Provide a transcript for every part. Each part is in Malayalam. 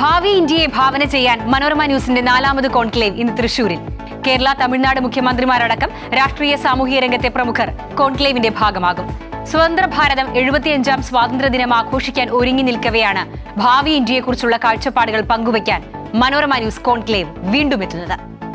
ഭാവി ഇന്ത്യയെ ഭാവന ചെയ്യാൻ മനോരമ ന്യൂസിന്റെ നാലാമത് കോൺക്ലേവ് ഇന്ന് തൃശൂരിൽ കേരള തമിഴ്നാട് മുഖ്യമന്ത്രിമാരടക്കം രാഷ്ട്രീയ സാമൂഹിക രംഗത്തെ പ്രമുഖർ കോൺക്ലേവിന്റെ ഭാഗമാകും സ്വതന്ത്ര ഭാരതം എഴുപത്തിയഞ്ചാം സ്വാതന്ത്ര്യദിനം ആഘോഷിക്കാൻ ഒരുങ്ങി നിൽക്കവെയാണ് ഭാവി ഇന്ത്യയെക്കുറിച്ചുള്ള കാഴ്ചപ്പാടുകൾ പങ്കുവയ്ക്കാൻ മനോരമ ന്യൂസ് കോൺക്ലേവ് വീണ്ടും എത്തുന്നത്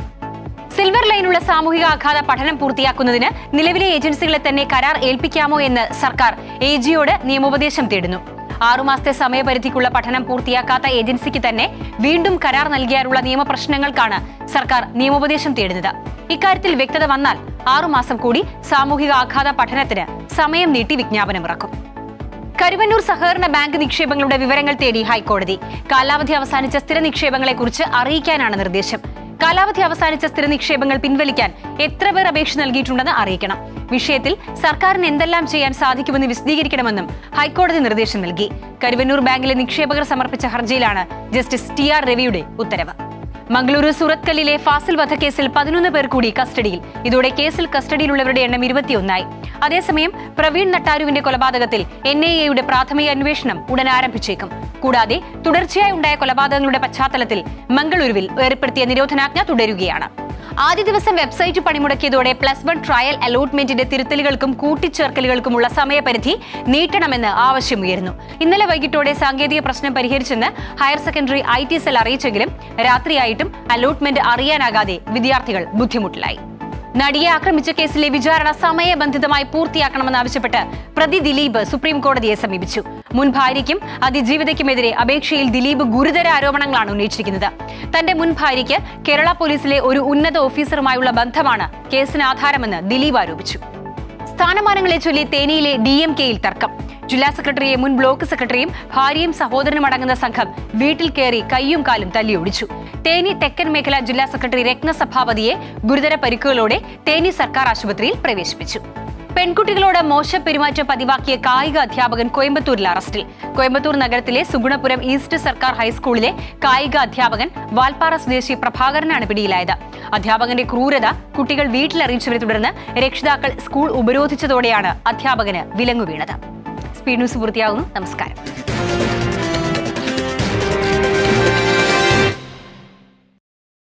സിൽവർ ലൈനുള്ള സാമൂഹിക ആഘാത പഠനം പൂർത്തിയാക്കുന്നതിന് നിലവിലെ ഏജൻസികളെ തന്നെ കരാർ ഏൽപ്പിക്കാമോ എന്ന് സർക്കാർ എ ജിയോട് നിയമോപദേശം തേടുന്നു ആറുമാസത്തെ സമയപരിധിക്കുള്ള പഠനം പൂർത്തിയാക്കാത്ത ഏജൻസിക്ക് തന്നെ വീണ്ടും കരാർ നൽകിയാലുള്ള നിയമപ്രശ്നങ്ങൾക്കാണ് സർക്കാർ നിയമോപദേശം തേടുന്നത് ഇക്കാര്യത്തിൽ വ്യക്തത വന്നാൽ ആറുമാസം കൂടി സാമൂഹിക ആഘാത പഠനത്തിന് സമയം നീട്ടി വിജ്ഞാപനമിറക്കും കരുവന്നൂർ സഹകരണ ബാങ്ക് നിക്ഷേപങ്ങളുടെ വിവരങ്ങൾ തേടി ഹൈക്കോടതി കാലാവധി അവസാനിച്ച സ്ഥിര നിക്ഷേപങ്ങളെക്കുറിച്ച് അറിയിക്കാനാണ് നിർദ്ദേശം കാലാവധി അവസാനിച്ച സ്ഥിര നിക്ഷേപങ്ങൾ പിൻവലിക്കാൻ എത്ര പേർ അപേക്ഷ നൽകിയിട്ടുണ്ടെന്ന് അറിയിക്കണം വിഷയത്തിൽ സർക്കാരിന് എന്തെല്ലാം ചെയ്യാൻ സാധിക്കുമെന്ന് വിശദീകരിക്കണമെന്നും ഹൈക്കോടതി നിർദ്ദേശം നൽകി കരുവന്നൂർ ബാങ്കിലെ നിക്ഷേപകർ സമർപ്പിച്ച ഹർജിയിലാണ് ജസ്റ്റിസ് ടി ആർ രവിയുടെ ഉത്തരവ് മംഗളൂരു സുറത്കല്ലിലെ ഫാസിൽ വധക്കേസിൽ പതിനൊന്ന് പേർ കൂടി കസ്റ്റഡിയിൽ ഇതോടെ കേസിൽ കസ്റ്റഡിയിലുള്ളവരുടെ എണ്ണം ഇരുപത്തിയൊന്നായി അതേസമയം പ്രവീൺ നട്ടാരുവിന്റെ കൊലപാതകത്തിൽ എൻ ഐ എയുടെ പ്രാഥമിക അന്വേഷണം ഉടൻ ആരംഭിച്ചേക്കും കൂടാതെ തുടർച്ചയായി ഉണ്ടായ കൊലപാതകങ്ങളുടെ പശ്ചാത്തലത്തിൽ മംഗളൂരുവിൽ ഏർപ്പെടുത്തിയ നിരോധനാജ്ഞ തുടരുകയാണ് ആദ്യ ദിവസം വെബ്സൈറ്റ് പണിമുടക്കിയതോടെ പ്ലസ് വൺ ട്രയൽ അലോട്ട്മെന്റിന്റെ തിരുത്തലുകൾക്കും കൂട്ടിച്ചേർക്കലുകൾക്കുമുള്ള സമയപരിധി നീട്ടണമെന്ന് ആവശ്യമുയർന്നു ഇന്നലെ വൈകിട്ടോടെ സാങ്കേതിക പ്രശ്നം പരിഹരിച്ചെന്ന് higher secondary I T cell അറിയിച്ചെങ്കിലും രാത്രിയായിട്ടും അലോട്ട്മെന്റ് അറിയാനാകാതെ വിദ്യാർത്ഥികൾ ബുദ്ധിമുട്ടിലായി നടിയെ ആക്രമിച്ച കേസിലെ വിചാരണ സമയബന്ധിതമായി പൂർത്തിയാക്കണമെന്നാവശ്യപ്പെട്ട് പ്രതി ദിലീപ് സുപ്രീം കോടതിയെ സമീപിച്ചു മുൻ ഭാര്യയ്ക്കും അതിജീവിതയ്ക്കുമെതിരെ അപേക്ഷയിൽ ദിലീപ് ഗുരുതര ആരോപണങ്ങളാണ് ഉന്നയിച്ചിരിക്കുന്നത് തന്റെ മുൻ ഭാര്യയ്ക്ക് കേരള പോലീസിലെ ഒരു ഉന്നത ഓഫീസറുമായുള്ള ബന്ധമാണ് കേസിന് ആധാരമെന്ന് ദിലീപ് ആരോപിച്ചു സ്ഥാനമാനങ്ങളെ ചൊല്ലി തേനിയിലെ ഡി എം കെയിൽ തർക്കം ജില്ലാ സെക്രട്ടറിയെ മുൻ ബ്ലോക്ക് സെക്രട്ടറിയും ഭാര്യയും സഹോദരനും അടങ്ങുന്ന സംഘം വീട്ടിൽ കയറി കയ്യും കാലും തല്ലിയൊടിച്ചു തേനി തെക്കൻ മേഖല ജില്ലാ സെക്രട്ടറി രത്നസഭാപതിയെ ഗുരുതര പരിക്കുകളോടെ തേനി സർക്കാർ ആശുപത്രിയിൽ പ്രവേശിപ്പിച്ചു പെൺകുട്ടികളോട് മോശ പെരുമാറ്റം പതിവാക്കിയ കായിക അധ്യാപകൻ കോയമ്പത്തൂരിൽ അറസ്റ്റിൽ കോയമ്പത്തൂർ നഗരത്തിലെ സുഗുണപുരം ഈസ്റ്റ് സർക്കാർ ഹൈസ്കൂളിലെ കായിക അധ്യാപകൻ വാൽപ്പാറ സ്വദേശി പ്രഭാകരനാണ് പിടിയിലായത് അധ്യാപകന്റെ ക്രൂരത കുട്ടികൾ വീട്ടിലറിയിച്ചവരെ തുടർന്ന് രക്ഷിതാക്കൾ സ്കൂൾ ഉപരോധിച്ചതോടെയാണ് അധ്യാപകന് വിലങ്ങു വീണത് സ്പീഡ് ന്യൂസ് പൂർത്തിയാകുന്നു നമസ്കാരം